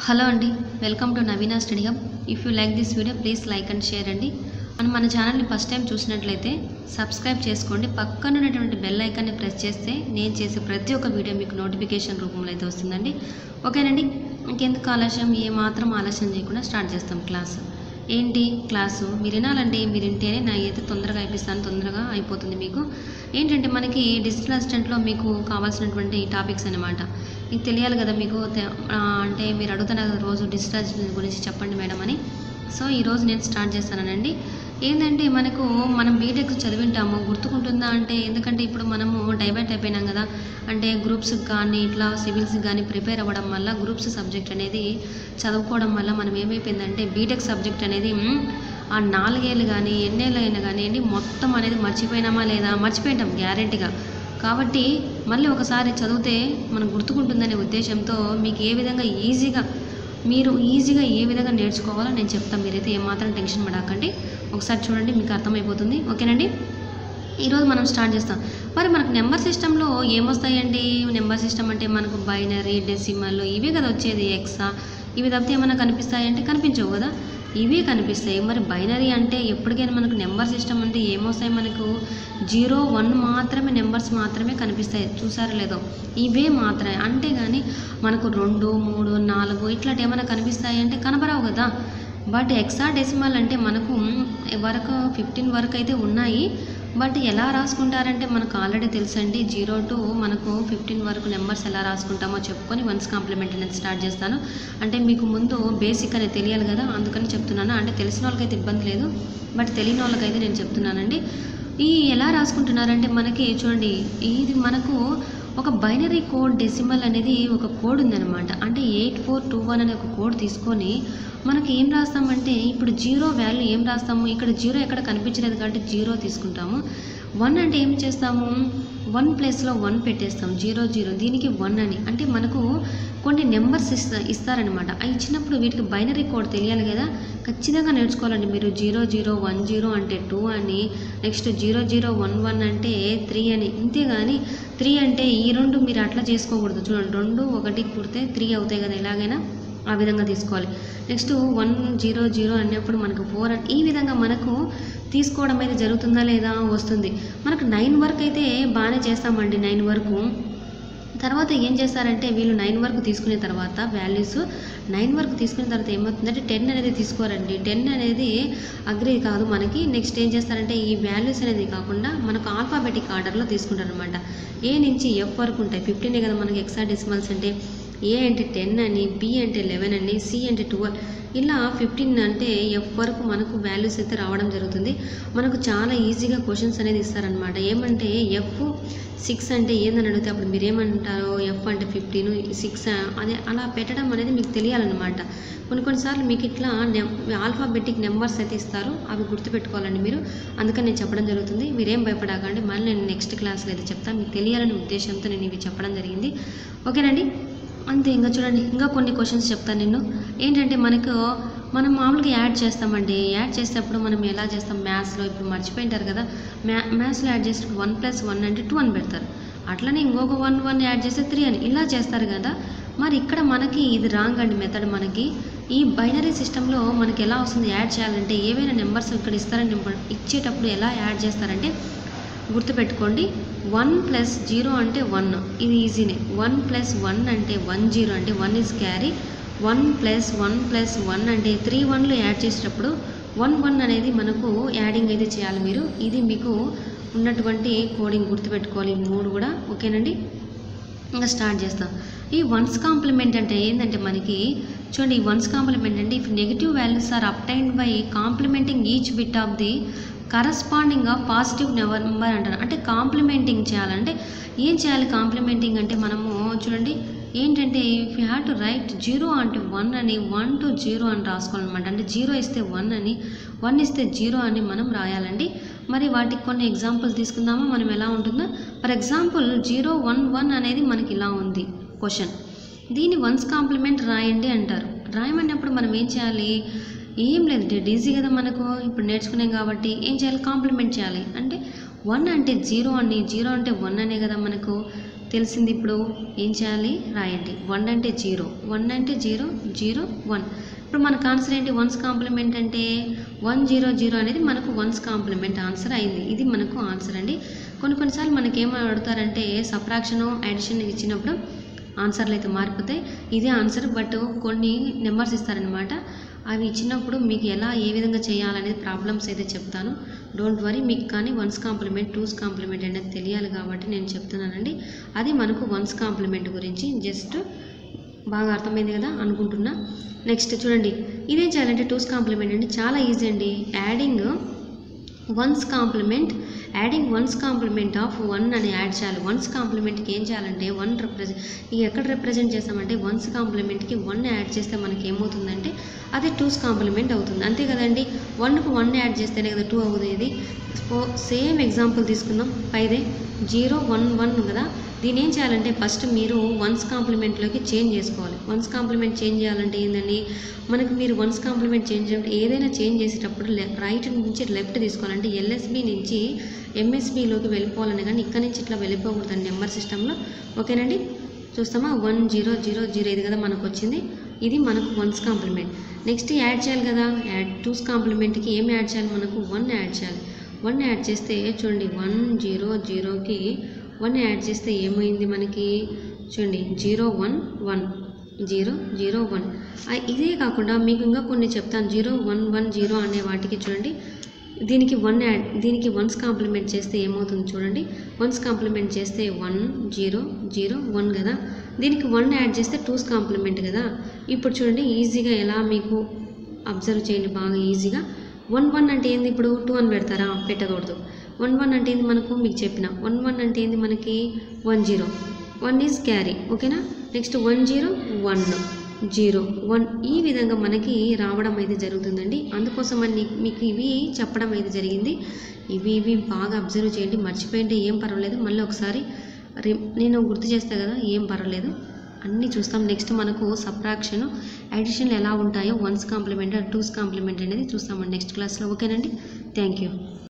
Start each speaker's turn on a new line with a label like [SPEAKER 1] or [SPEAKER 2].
[SPEAKER 1] hello అండి welcome to Naveena study hub if you like this video please like and share అండి మనం మన ఛానల్ని ఫస్ట్ టైం చూసినట్లయితే సబ్స్క్రైబ్ చేసుకోండి పక్కన ఉన్నటువంటి బెల్ ఐకాన్ని ప్రెస్ చేస్తే నేను చేసే ప్రతి ఒక్క వీడియో మీకు నోటిఫికేషన్ రూపంలో అయితే వస్తుందండి ఓకేనండి ఇంకెందుకు ఆలస్యం ఏ మాత్రం ఆలస్యం చేయకుండా స్టార్ట్ చేస్తాం క్లాస్ ఏంటి క్లాసు మీరు వినాలండి మీరు వింటేనే నా అయితే తొందరగా అయిపిస్తాను తొందరగా అయిపోతుంది మీకు ఏంటంటే మనకి డిజిటల్ అసిస్టెంట్లో మీకు కావాల్సినటువంటి టాపిక్స్ అనమాట మీకు తెలియాలి కదా మీకు తె- ఆ, అంటే మీరు అడుగుతున్నారు కదా రోజు డిజిటల్ అసిస్టెంట్ గురించి చెప్పండి మేడం అని సో ఈరోజు నేను స్టార్ట్ చేస్తానండి ఏంటంటే మనకు మనం బీటెక్ చదివింటాము గుర్తుకుంటుందా అంటే ఎందుకంటే ఇప్పుడు మనము డైవర్ట్ అయిపోయినాం కదా అంటే గ్రూప్స్కి కానీ ఇట్లా సివిల్స్కి కానీ ప్రిపేర్ అవ్వడం వల్ల గ్రూప్స్ సబ్జెక్ట్ అనేది చదువుకోవడం వల్ల మనం ఏమైపోయిందంటే బీటెక్ సబ్జెక్ట్ అనేది మ్, ఆ నాలుగేళ్ళు కానీ ఎన్నేళ్ళు అయినా కానివ్వండి మొత్తం అనేది మర్చిపోయినామా లేదా మర్చిపోయింటాం గ్యారెంటీగా కాబట్టి మళ్ళీ ఒకసారి చదివితే మనకు గుర్తుకుంటుందనే ఉద్దేశంతో మీకు ఏ విధంగా ఈజీగా మీరు ఈజీగా ఏ విధంగా నేర్చుకోవాలో నేను చెప్తాను మీరైతే ఏమాత్రం టెన్షన్ పడకండి ఒకసారి చూడండి మీకు అర్థమైపోతుంది ఓకేనండి ఈరోజు మనం స్టార్ట్ చేస్తాం మరి మనకు నెంబర్ సిస్టంలో ఏమొస్తాయండి నెంబర్ సిస్టమ్ అంటే మనకు బైనరీ డెసిమల్ ఇవే కదా వచ్చేది ఎక్సా ఇవి తప్పితే ఏమైనా కనిపిస్తాయంటే కనిపించవు కదా ఇవే కనిపిస్తాయి మరి బైనరీ అంటే ఎప్పటికైనా మనకు నెంబర్ సిస్టమ్ అంటే ఏమొస్తాయి మనకు జీరో వన్ మాత్రమే నెంబర్స్ మాత్రమే కనిపిస్తాయి చూసారో లేదో ఇవే మాత్రమే అంటే కానీ మనకు రెండు మూడు నాలుగు ఇట్లాంటి ఏమైనా కనిపిస్తాయి అంటే కనబరావు కదా బట్ ఎక్సా డెసిమల్ అంటే మనకు మ్, వరకు ఫిఫ్టీన్ వరకు అయితే ఉన్నాయి బట్ ఎలా రాసుకుంటారంటే మనకు ఆల్రెడీ తెలుసండి జీరో టు మనకు ఫిఫ్టీన్ వరకు నెంబర్స్ ఎలా రాసుకుంటామో చెప్పుకొని వన్స్ కాంప్లిమెంట్ అనేది స్టార్ట్ చేస్తాను అంటే మీకు ముందు బేసిక్ అనేది తెలియాలి కదా అందుకని చెప్తున్నాను అంటే తెలిసిన వాళ్ళకైతే ఇబ్బంది లేదు బట్ తెలియని వాళ్ళకైతే నేను చెప్తున్నానండి ఈ ఎలా రాసుకుంటున్నారంటే మనకి చూడండి ఇది మనకు ఒక బైనరీ కోడ్ డెసిమల్ అనేది ఒక కోడ్ ఉందన్నమాట అంటే ఎయిట్ ఫోర్ టూ వన్ అనే ఒక కోడ్ తీసుకొని మనకి ఏం రాస్తామంటే ఇప్పుడు జీరో వాల్యూ ఏం రాస్తాము ఇక్కడ జీరో ఎక్కడ కనిపించలేదు కాబట్టి జీరో తీసుకుంటాము వన్ అంటే ఏం చేస్తాము వన్ ప్లేస్లో వన్ పెట్టేస్తాం జీరో జీరో దీనికి వన్ అని అంటే మనకు కొన్ని నెంబర్స్ ఇస్తా ఇస్తారనమాట అవి ఇచ్చినప్పుడు వీటికి బైనరీ కోడ్ తెలియాలి కదా ఖచ్చితంగా నేర్చుకోవాలండి మీరు జీరో జీరో వన్ జీరో అంటే టూ అని next zero zero one one అంటే త్రీ అని ఇంతేగాని త్రీ అంటే ఈ రెండు మీరు అట్లా చేసుకోకూడదు చూడండి రెండు ఒకటి కుడితే త్రీ అవుతాయి కదా ఎలాగైనా ఆ విధంగా తీసుకోవాలి నెక్స్ట్ వన్ జీరో జీరో అన్నప్పుడు మనకు ఫోర్ ఈ విధంగా మనకు తీసుకోవడం అయితే జరుగుతుందా లేదా వస్తుంది మనకు నైన్ వరకు అయితే బాగానే చేస్తామండి నైన్ వరకు తర్వాత ఏం చేస్తారంటే వీళ్ళు నైన్ వరకు తీసుకునే తర్వాత వాల్యూస్ నైన్ వరకు తీసుకున్న తర్వాత ఏమవుతుందంటే టెన్ అనేది తీసుకోరండి టెన్ అనేది అగ్రి కాదు మనకి నెక్స్ట్ ఏం చేస్తారంటే ఈ వాల్యూస్ అనేది కాకుండా మనకు ఆల్ఫాబెటిక్ ఆర్డర్లో తీసుకుంటారు అనమాట ఏ నుంచి ఎఫ్ వరకు ఉంటాయి ఫిఫ్టీనే కదా మనకి ఎక్సా డెసిమల్స్ అంటే ఏ అంటే టెన్ అని బి అంటే లెవెన్ అని సి అంటే ట్వెల్వ్ ఇలా ఫిఫ్టీన్ అంటే ఎఫ్ వరకు మనకు వాల్యూస్ అయితే రావడం జరుగుతుంది మనకు చాలా ఈజీగా క్వశ్చన్స్ అనేది ఇస్తారనమాట ఏమంటే ఎఫ్ సిక్స్ అంటే ఏందని అడిగితే అప్పుడు మీరు ఏమంటారో ఎఫ్ అంటే ఫిఫ్టీన్ సిక్స్ అదే అలా పెట్టడం అనేది మీకు తెలియాలన్నమాట కొన్ని కొన్నిసార్లు మీకు ఇట్లా ఆల్ఫాబెటిక్ నెంబర్స్ అయితే ఇస్తారు అవి గుర్తుపెట్టుకోవాలండి మీరు అందుకని నేను చెప్పడం జరుగుతుంది మీరేం భయపడకండి మళ్ళీ నేను నెక్స్ట్ క్లాస్లో అయితే చెప్తాను మీకు తెలియాలనే ఉద్దేశంతో నేను ఇవి చెప్పడం జరిగింది ఓకేనండి అంతే ఇంకా చూడండి ఇంకా కొన్ని క్వశ్చన్స్ చెప్తాను నేను ఏంటంటే మనకు మనం మామూలుగా యాడ్ చేస్తామండి యాడ్ చేసేటప్పుడు మనం ఎలా చేస్తాం మ్యాథ్స్లో ఇప్పుడు మర్చిపోయింటారు కదా మ్యా మ్యాథ్స్లో యాడ్ చేసేటప్పుడు వన్ ప్లస్ వన్ అంటే టూ అని పెడతారు అట్లనే ఇంకొక వన్ వన్ యాడ్ చేస్తే త్రీ అని ఇలా చేస్తారు కదా మరి ఇక్కడ మనకి ఇది రాంగ్ అండి మెథడ్ మనకి ఈ బైనరీ సిస్టంలో మనకి ఎలా వస్తుంది యాడ్ చేయాలంటే ఏవైనా నెంబర్స్ ఇక్కడ ఇస్తారని ఇచ్చేటప్పుడు ఎలా యాడ్ చేస్తారంటే గుర్తుపెట్టుకోండి వన్ ప్లస్ జీరో అంటే వన్ ఇది ఈజీనే వన్ ప్లస్ వన్ అంటే వన్ జీరో అంటే one is carry one plus one plus one అంటే త్రీ వన్లు యాడ్ చేసేటప్పుడు వన్ వన్ అనేది మనకు యాడింగ్ అయితే చేయాలి మీరు ఇది మీకు ఉన్నటువంటి కోడింగ్ గుర్తుపెట్టుకోవాలి ఈ మూడు కూడా ఓకేనండి ఇంకా స్టార్ట్ చేస్తాం ఈ వన్స్ కాంప్లిమెంట్ అంటే ఏంటంటే మనకి చూడండి ఈ వన్స్ కాంప్లిమెంట్ అంటే if negative values are obtained by complementing each bit of the corresponding of positive number అంటారు అంటే కాంప్లిమెంటింగ్ చేయాలంటే ఏం చేయాలి కాంప్లిమెంటింగ్ అంటే మనము చూడండి ఏంటంటే if you have to write zero అంటే వన్ అని వన్ టు జీరో అని రాసుకోవాలన్నమాట అంటే జీరో ఇస్తే వన్ అని వన్ ఇస్తే జీరో అని మనం రాయాలండి మరి వాటికి కొన్ని ఎగ్జాంపుల్స్ తీసుకుందామా మనం ఎలా ఉంటుందో for example zero one one అనేది మనకి ఇలా ఉంది క్వశ్చన్ దీన్ని వన్స్ కాంప్లిమెంట్ రాయండి అంటారు రాయమన్నప్పుడు మనం ఏం చేయాలి ఏం లేదు డెడ్ ఈజీ కదా మనకు ఇప్పుడు నేర్చుకున్నాం కాబట్టి ఏం చేయాలి కాంప్లిమెంట్ చేయాలి అంటే వన్ అంటే జీరో అని జీరో అంటే వన్ అనే కదా మనకు తెలిసింది ఇప్పుడు ఏం చేయాలి రాయండి వన్ అంటే జీరో వన్ అంటే జీరో జీరో వన్ ఇప్పుడు మనకు ఆన్సర్ ఏంటి వన్స్ కాంప్లిమెంట్ అంటే వన్ జీరో జీరో అనేది మనకు వన్స్ కాంప్లిమెంట్ ఆన్సర్ అయింది ఇది మనకు ఆన్సర్ అండి కొన్ని కొన్నిసార్లు మనకి ఏమో అడుగుతారంటే సప్రాక్షన్ అడిషన్ ఇచ్చినప్పుడు ఆన్సర్లు అయితే మారిపోతాయి ఇదే ఆన్సర్ బట్ కొన్ని నెంబర్స్ ఇస్తారనమాట అవి ఇచ్చినప్పుడు మీకు ఎలా ఏ విధంగా చేయాలనేది ప్రాబ్లమ్స్ అయితే చెప్తాను డోంట్ వరీ మీకు కానీ వన్స్ కాంప్లిమెంట్ టూస్ కాంప్లిమెంట్ అనేది తెలియాలి కాబట్టి నేను చెప్తున్నానండి అది మనకు వన్స్ కాంప్లిమెంట్ గురించి జస్ట్ బాగా అర్థమైంది కదా అనుకుంటున్నా నెక్స్ట్ చూడండి ఇదేం చేయాలంటే టూస్ కాంప్లిమెంట్ అండి చాలా ఈజీ అండి adding one's complement adding one's complement of one అని యాడ్ చేయాలి వన్స్ కాంప్లిమెంట్కి ఏం చేయాలంటే వన్ రిప్రజెంట్ ఇక ఎక్కడ రిప్రజెంట్ చేస్తామంటే వన్స్ కాంప్లిమెంట్కి వన్ యాడ్ చేస్తే మనకి ఏమవుతుందంటే అది టూస్ కాంప్లిమెంట్ అవుతుంది అంతే కదండి వన్కు వన్ యాడ్ చేస్తేనే కదా టూ అవుతుంది సేమ్ ఎగ్జాంపుల్ తీసుకుందాం పైదే జీరో వన్ వన్ కదా దీని ఏం చేయాలంటే ఫస్ట్ మీరు వన్స్ కాంప్లిమెంట్లోకి చేంజ్ చేసుకోవాలి వన్స్ కాంప్లిమెంట్ చేంజ్ చేయాలంటే ఏంటండి మనకి మీరు వన్స్ కాంప్లిమెంట్ చేంజ్ చేయాలంటే ఏదైనా చేంజ్ చేసేటప్పుడు రైట్ నుంచి లెఫ్ట్ తీసుకోవాలంటే ఎల్ఎస్బి నుంచి ఎంఎస్బిలోకి వెళ్ళిపోవాలని కానీ ఇక్కడ నుంచి ఇట్లా వెళ్ళిపోకూడదండి నెంబర్ సిస్టంలో ఓకేనండి చూస్తామా వన్ జీరో జీరో జీరో ఇది కదా మనకు వచ్చింది ఇది మనకు వన్స్ కాంప్లిమెంట్ నెక్స్ట్ యాడ్ చేయాలి కదా యాడ్ టూస్ కాంప్లిమెంట్కి ఏం యాడ్ చేయాలి మనకు వన్ యాడ్ చేయాలి వన్ యాడ్ చేస్తే చూడండి వన్ జీరో జీరోకి వన్ యాడ్ చేస్తే ఏమైంది మనకి చూడండి zero one one zero zero one ఇదే కాకుండా మీకు ఇంకా కొన్ని చెప్తాను జీరో వన్ వన్ జీరో అనే వాటికి చూడండి దీనికి వన్ యాడ్ దీనికి వన్స్ కాంప్లిమెంట్ చేస్తే ఏమవుతుంది చూడండి వన్స్ కాంప్లిమెంట్ చేస్తే వన్ జీరో జీరో వన్ కదా దీనికి వన్ యాడ్ చేస్తే టూస్ కాంప్లిమెంట్ కదా ఇప్పుడు చూడండి ఈజీగా ఎలా మీకు అబ్జర్వ్ చేయండి బాగా ఈజీగా వన్ వన్ అంటే ఏంది ఇప్పుడు టూ అని పెడతారా పెట్టకూడదు వన్ వన్ అంటే ఏంది మనకు మీకు చెప్పిన వన్ వన్ అంటే ఏంది మనకి one zero one is carry ఓకేనా next one zero one zero one ఈ విధంగా మనకి రావడం అయితే జరుగుతుందండి అందుకోసం అని మీకు ఇవి చెప్పడం అయితే జరిగింది ఇవి ఇవి బాగా అబ్జర్వ్ చేయండి మర్చిపోయింటే ఏం పర్వాలేదు మళ్ళీ ఒకసారి రి నేను గుర్తు చేస్తా కదా ఏం పర్వాలేదు అన్నీ చూస్తాం నెక్స్ట్ మనకు సబ్ట్రాక్షన్ అడిషన్లు ఎలా ఉంటాయో వన్స్ కాంప్లిమెంట్ టూస్ కాంప్లిమెంట్ అనేది చూస్తామండి నెక్స్ట్ క్లాస్లో ఓకేనండి థ్యాంక్ యూ